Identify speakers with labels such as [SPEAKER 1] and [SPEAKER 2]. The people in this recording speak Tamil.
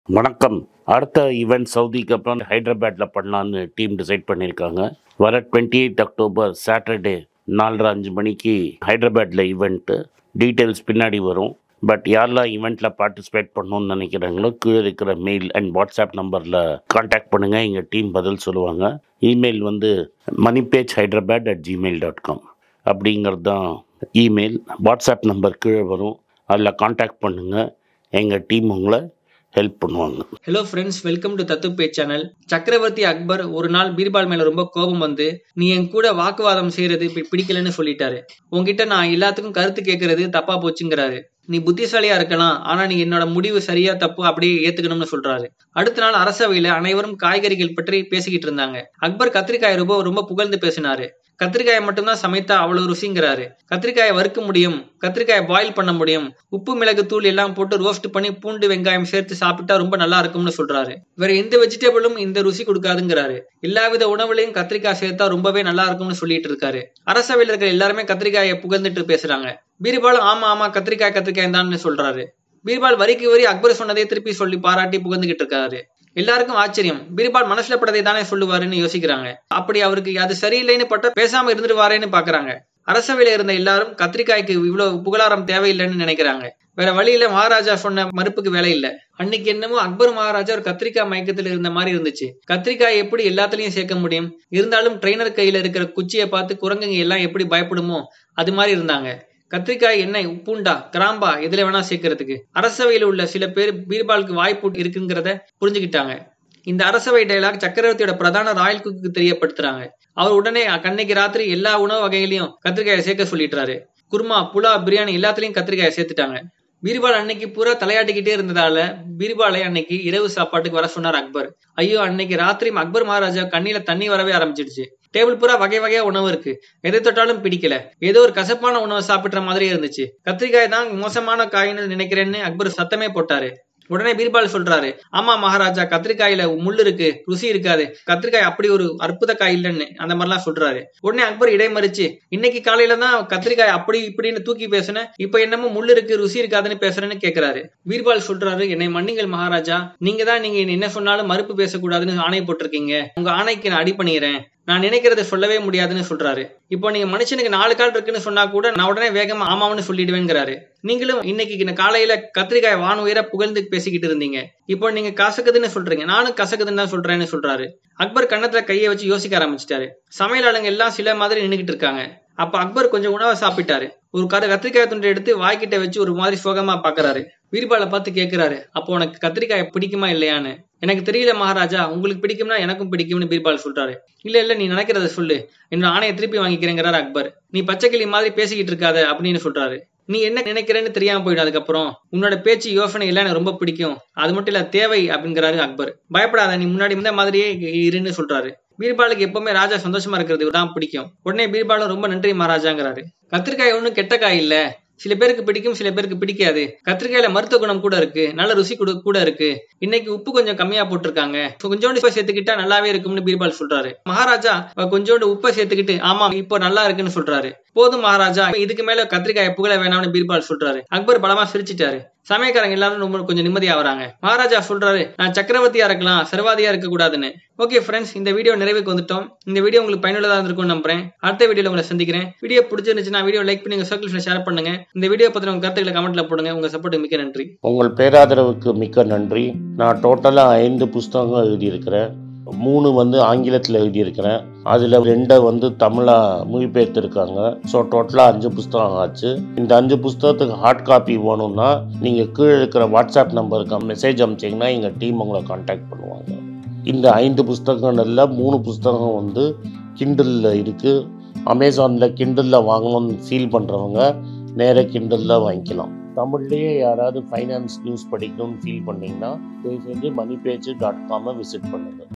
[SPEAKER 1] வணக்கம் அடுத்த ஈவெண்ட் சவுதிக்கு அப்புறம் ஹைதராபாத்தில் பண்ணலான்னு டீம் டிசைட் பண்ணியிருக்காங்க வர டுவெண்ட்டி எயிட் அக்டோபர் சாட்டர்டே நாலரை அஞ்சு மணிக்கு ஹைதராபாத்தில் ஈவெண்ட்டு டீட்டெயில்ஸ் பின்னாடி வரும் பட் யாரெல்லாம் ஈவெண்ட்டில் பார்ட்டிசிபேட் பண்ணணும்னு நினைக்கிறாங்களோ கீழே இருக்கிற மெயில் அண்ட் வாட்ஸ்அப் நம்பரில் காண்டாக்ட் பண்ணுங்கள் எங்கள் டீம் பதில் சொல்லுவாங்க இமெயில் வந்து moneypage Hyderabad at Gmail dot com அப்படிங்கிறது தான் இமெயில் வாட்ஸ்அப் நம்பர் கீழே வரும் அதில் காண்டாக்ட் பண்ணுங்கள் எங்கள் டீம் உங்களை ஹெல்ப் பண்ணுவாங்க
[SPEAKER 2] ஹலோ ஃப்ரெண்ட்ஸ் வெல்கம் டு தத்து பே சேனல் சக்கரவர்த்தி அக்பர் ஒரு நாள் பீர்பால் மேல ரொம்ப கோபம் வந்து நீ என் கூட வாக்குவாதம் செய்யறது இப்ப பிடிக்கலன்னு சொல்லிட்டாரு உன்கிட்ட நான் எல்லாத்துக்கும் கருத்து கேட்கறது தப்பா போச்சுங்கிறாரு நீ புத்திசாலியா இருக்கலாம் ஆனா நீ என்னோட முடிவு சரியா தப்பு அப்படியே ஏத்துக்கணும்னு சொல்றாரு அடுத்த நாள் அரசவையில அனைவரும் காய்கறிகள் பற்றி பேசிக்கிட்டு இருந்தாங்க அக்பர் கத்திரிக்காய் ரொம்ப ரொம்ப புகழ்ந்து பேசினாரு கத்திரிக்காயை மட்டும்தான் சமைத்தா அவ்வளவு ருசிங்கிறாரு கத்திரிக்காயை வறுக்க முடியும் கத்திரிக்காயை பாயில் பண்ண முடியும் உப்பு மிளகு தூள் எல்லாம் போட்டு ரோஸ்ட் பண்ணி பூண்டு வெங்காயம் சேர்த்து சாப்பிட்டா ரொம்ப நல்லா இருக்கும்னு சொல்றாரு வேற எந்த வெஜிடபிளும் இந்த ருசி கொடுக்காதுங்கிறாரு எல்லாவித உணவுலையும் கத்திரிக்காய் சேர்த்தா ரொம்பவே நல்லா இருக்கும்னு சொல்லிட்டு இருக்காரு அரசவையில் இருக்கிற எல்லாருமே கத்திரிக்காயை புகழ்ந்துட்டு பேசுறாங்க பீர்பாலும் ஆமா ஆமா கத்திரிக்காய் கத்திரிக்காய் தான் சொல்றாரு பீர்பால் வரிக்கு வரி அக்பர் சொன்னதை திருப்பி சொல்லி பாராட்டி புகழ்ந்துகிட்டு இருக்காரு எல்லாருக்கும் ஆச்சரியம் பீர்பால் மனசுல பட்டதை தானே சொல்லுவாருன்னு யோசிக்கிறாங்க அப்படி அவருக்கு அது சரியில்லைன்னு பட்டா பேசாம இருந்துருவாரேன்னு பாக்குறாங்க அரசவையில இருந்த எல்லாரும் கத்திரிக்காய்க்கு இவ்வளவு புகழாரம் தேவையில்லைன்னு நினைக்கிறாங்க வேற வழியில மகாராஜா சொன்ன மறுப்புக்கு வேலை இல்ல அன்னைக்கு என்னமோ அக்பர் மகாராஜா ஒரு கத்திரிக்காய் மயக்கத்துல இருந்த மாதிரி இருந்துச்சு கத்திரிக்காய் எப்படி எல்லாத்துலயும் சேர்க்க முடியும் இருந்தாலும் ட்ரெயினர் கையில இருக்கிற குச்சியை பார்த்து குரங்குங்க எல்லாம் எப்படி பயப்படுமோ அது மாதிரி இருந்தாங்க கத்திரிக்காய் எண்ணெய் பூண்டா கிராம்பா எதுல வேணா சேர்க்கறதுக்கு அரசவையில் உள்ள சில பேர் பீர்பாலுக்கு வாய்ப்பு இருக்குங்கிறத புரிஞ்சுக்கிட்டாங்க இந்த அரசவை டைலாக் சக்கரவர்த்தியோட பிரதான ராயல் குக்கு தெரியப்படுத்துறாங்க அவர் உடனே கண்ணைக்கு ராத்திரி எல்லா உணவு வகைகளையும் கத்திரிக்காயை சேர்க்க சொல்லிடுறாரு குருமா புலா பிரியாணி எல்லாத்துலயும் கத்திரிக்காயை சேர்த்துட்டாங்க பீர்பால் அன்னைக்கு பூரா தலையாட்டிக்கிட்டே இருந்ததால பீர்பாலை அன்னைக்கு இரவு சாப்பாட்டுக்கு வர சொன்னார் அக்பர் ஐயோ அன்னைக்கு ராத்திரி அக்பர் மகாராஜா கண்ணில தண்ணி வரவே ஆரம்பிச்சிடுச்சு டேபிள் பூரா வகை வகையா உணவு இருக்கு எதை தொட்டாலும் பிடிக்கல ஏதோ ஒரு கசப்பான உணவை சாப்பிடுற மாதிரியே இருந்துச்சு கத்திரிக்காய் தான் மோசமான காயின்னு நினைக்கிறேன்னு அக்பர் சத்தமே போட்டாரு உடனே பீர்பால் சொல்றாரு ஆமா மகாராஜா கத்திரிக்காயில முள் இருக்கு ருசி இருக்காது கத்திரிக்காய் அப்படி ஒரு அற்புத காய் இல்லைன்னு அந்த மாதிரிலாம் சொல்றாரு உடனே அக்பர் இடைமறிச்சு இன்னைக்கு காலையில தான் கத்திரிக்காய் அப்படி இப்படின்னு தூக்கி பேசுனேன் இப்ப என்னமோ முள் இருக்கு ருசி இருக்காதுன்னு பேசுறேன்னு கேக்குறாரு பீர்பால் சொல்றாரு என்னை மன்னிங்கள் மகாராஜா நீங்க தான் நீங்க என்ன சொன்னாலும் மறுப்பு பேசக்கூடாதுன்னு ஆணை போட்டிருக்கீங்க உங்க ஆணைக்கு நான் அடி பண்ணிக்கிறேன் நான் நினைக்கிறத சொல்லவே முடியாதுன்னு சொல்றாரு இப்போ நீங்க மனுஷனுக்கு நாலு கால் இருக்குன்னு சொன்னா கூட நான் உடனே வேகமா ஆமான்னு சொல்லிடுவேங்கிறாரு நீங்களும் இன்னைக்கு காலையில கத்திரிக்காய் வான் உயர புகழ்ந்து பேசிக்கிட்டு இருந்தீங்க இப்போ நீங்க கசக்குதுன்னு சொல்றீங்க நானும் கசக்குதுன்னு தான் சொல்றேன்னு சொல்றாரு அக்பர் கண்ணத்துல கையை வச்சு யோசிக்க ஆரம்பிச்சிட்டாரு சமையல் ஆளுங்க எல்லாம் சில மாதிரி நின்னுகிட்டு இருக்காங்க அப்ப அக்பர் கொஞ்சம் உணவை சாப்பிட்டாரு ஒரு கரு கத்திரிக்காய் துண்டை எடுத்து வாய்க்கிட்ட வச்சு ஒரு மாதிரி சோகமா பாக்குறாரு பீர்பாலை பார்த்து கேக்குறாரு அப்போ உனக்கு கத்திரிக்காய் பிடிக்குமா இல்லையான்னு எனக்கு தெரியல மகாராஜா உங்களுக்கு பிடிக்கும்னா எனக்கும் பிடிக்கும்னு பீர்பால் சொல்றாரு இல்ல இல்ல நீ நினைக்கிறத சொல்லு என்னோட ஆணையை திருப்பி வாங்கிக்கிறேங்கிறாரு அக்பர் நீ பச்சைக்கிளி மாதிரி பேசிக்கிட்டு இருக்காத அப்படின்னு சொல்றாரு நீ என்ன நினைக்கிறேன்னு தெரியாம போயிடும் அதுக்கப்புறம் உன்னோட பேச்சு யோசனை எல்லாம் எனக்கு ரொம்ப பிடிக்கும் அது மட்டும் இல்ல தேவை அப்படிங்கிறாரு அக்பர் பயப்படாத நீ முன்னாடி இந்த மாதிரியே இருன்னு சொல்றாரு பீர்பாலுக்கு எப்பவுமே ராஜா சந்தோஷமா இருக்கிறது தான் பிடிக்கும் உடனே பீர்பாலும் ரொம்ப நன்றி மகாராஜாங்கிறாரு கத்திரிக்காய் ஒன்றும் கெட்ட காய் இல்ல சில பேருக்கு பிடிக்கும் சில பேருக்கு பிடிக்காது கத்திரிக்காயில மருத்துவ குணம் கூட இருக்கு நல்ல ருசி கூட கூட இருக்கு இன்னைக்கு உப்பு கொஞ்சம் கம்மியா போட்டிருக்காங்க கொஞ்சோண்டு உப்பை சேர்த்துக்கிட்டா நல்லாவே இருக்கும்னு பீர்பால் சொல்றாரு மகாராஜா கொஞ்சோண்டு உப்பை சேர்த்துக்கிட்டு ஆமா இப்போ நல்லா இருக்குன்னு சொல்றாரு போதும் மகாராஜா இதுக்கு மேல கத்திரிக்காய் புகழ வேணாம்னு பீர்பால் சொல்றாரு அக்பர் பலமா சிரிச்சிட்டாரு சமயக்காரங்க எல்லாரும் ரொம்ப கொஞ்சம் நிம்மதியா வராங்க மகாராஜா சொல்றாரு நான் சக்கரவர்த்தியா இருக்கலாம் சர்வாதியா இருக்க கூடாதுன்னு ஓகே ஃப்ரெண்ட்ஸ் இந்த வீடியோ நிறைவுக்கு வந்துட்டோம் இந்த வீடியோ உங்களுக்கு பயனுள்ளதா இருந்திருக்கும் நம்புறேன் அடுத்த வீடியோல உங்களை சந்திக்கிறேன் வீடியோ பிடிச்சிருந்துச்சுன்னா வீடியோ லைக் பண்ணி உங்க சர்க்கிள்ஸ்ல ஷேர் பண்ணுங்க இந்த வீடியோ பத்தின உங்க கருத்துக்களை கமெண்ட்ல போடுங்க உங்க சப்போர்ட் மிக்க நன்றி
[SPEAKER 1] உங்கள் பேராதரவுக்கு மிக்க நன்றி நான் டோட்டலாக ஐந்து புஸ்தகங்கள் எழுதியிருக்கிறேன் மூணு வந்து ஆங்கிலத்தில் எழுதியிருக்கிறேன் அதில் ரெண்டை வந்து தமிழாக மொழிபெயர்த்துருக்காங்க ஸோ டோட்டலாக அஞ்சு புஸ்தகம் ஆச்சு இந்த அஞ்சு புஸ்தகத்துக்கு ஹார்ட் காப்பி வேணும்னா நீங்கள் கீழே இருக்கிற வாட்ஸ்அப் நம்பருக்கு மெசேஜ் அனுப்பிச்சிங்கன்னா எங்கள் டீம் உங்களை காண்டாக்ட் பண்ணுவாங்க இந்த ஐந்து புஸ்தகங்கள்ல மூணு புஸ்தகம் வந்து கிண்டலில் இருக்குது அமேசானில் கிண்டலில் வாங்கணும்னு ஃபீல் பண்ணுறவங்க நேராக கிண்டலில் வாங்கிக்கலாம் தமிழ்லேயே யாராவது ஃபைனான்ஸ் நியூஸ் படிக்கணும்னு ஃபீல் பண்ணிங்கன்னா தயவுசெஞ்சு மணி பேஜ் டாட் காமை விசிட் பண்ணுங்கள்